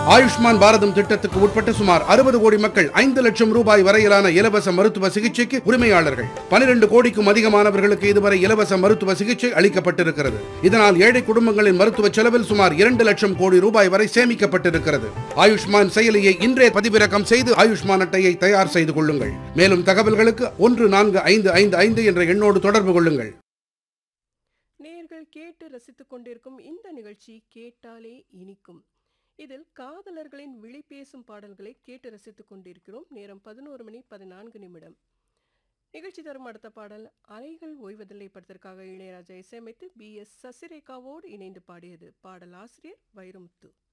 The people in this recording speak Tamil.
ஆயுஷ்மான் பாரதம் திட்டத்துக்கு உட்பட்ட சுமார் அறுபது கோடி மக்கள் ஐந்து லட்சம் ரூபாய் வரையிலான இலவச மருத்துவ சிகிச்சைக்கு உரிமையாளர்கள் பனிரெண்டு கோடிக்கும் அதிகமானவர்களுக்கு இதுவரை இலவச மருத்துவ சிகிச்சை அளிக்கப்பட்டிருக்கிறது இதனால் ஏழை குடும்பங்களின் மருத்துவ செலவில் சுமார் இரண்டு லட்சம் கோடி ரூபாய் வரை சேமிக்கப்பட்டிருக்கிறது ஆயுஷ்மான் செயலியை இன்றே பதிவிறக்கம் செய்து ஆயுஷ்மான் அட்டையை தயார் செய்து கொள்ளுங்கள் மேலும் தகவல்களுக்கு ஒன்று நான்கு ஐந்து ஐந்து ஐந்து என்ற எண்ணோடு தொடர்பு கொள்ளுங்கள் நேர்கள் கேட்டு ரசித்துக் கொண்டிருக்கும் இந்த நிகழ்ச்சி கேட்டாலே இனிக்கும் இதில் காதலர்களின் விழி பேசும் பாடல்களை கேட்டு ரசித்துக் கொண்டிருக்கிறோம் நேரம் பதினோரு மணி பதினான்கு நிமிடம் நிகழ்ச்சி தரும் அடுத்த பாடல் அலைகள் ஓய்வதில்லை படத்திற்காக இளையராஜா இசையமைத்து பி எஸ் சசிரேகாவோடு இணைந்து பாடியது பாடல் ஆசிரியர் வைரமுத்து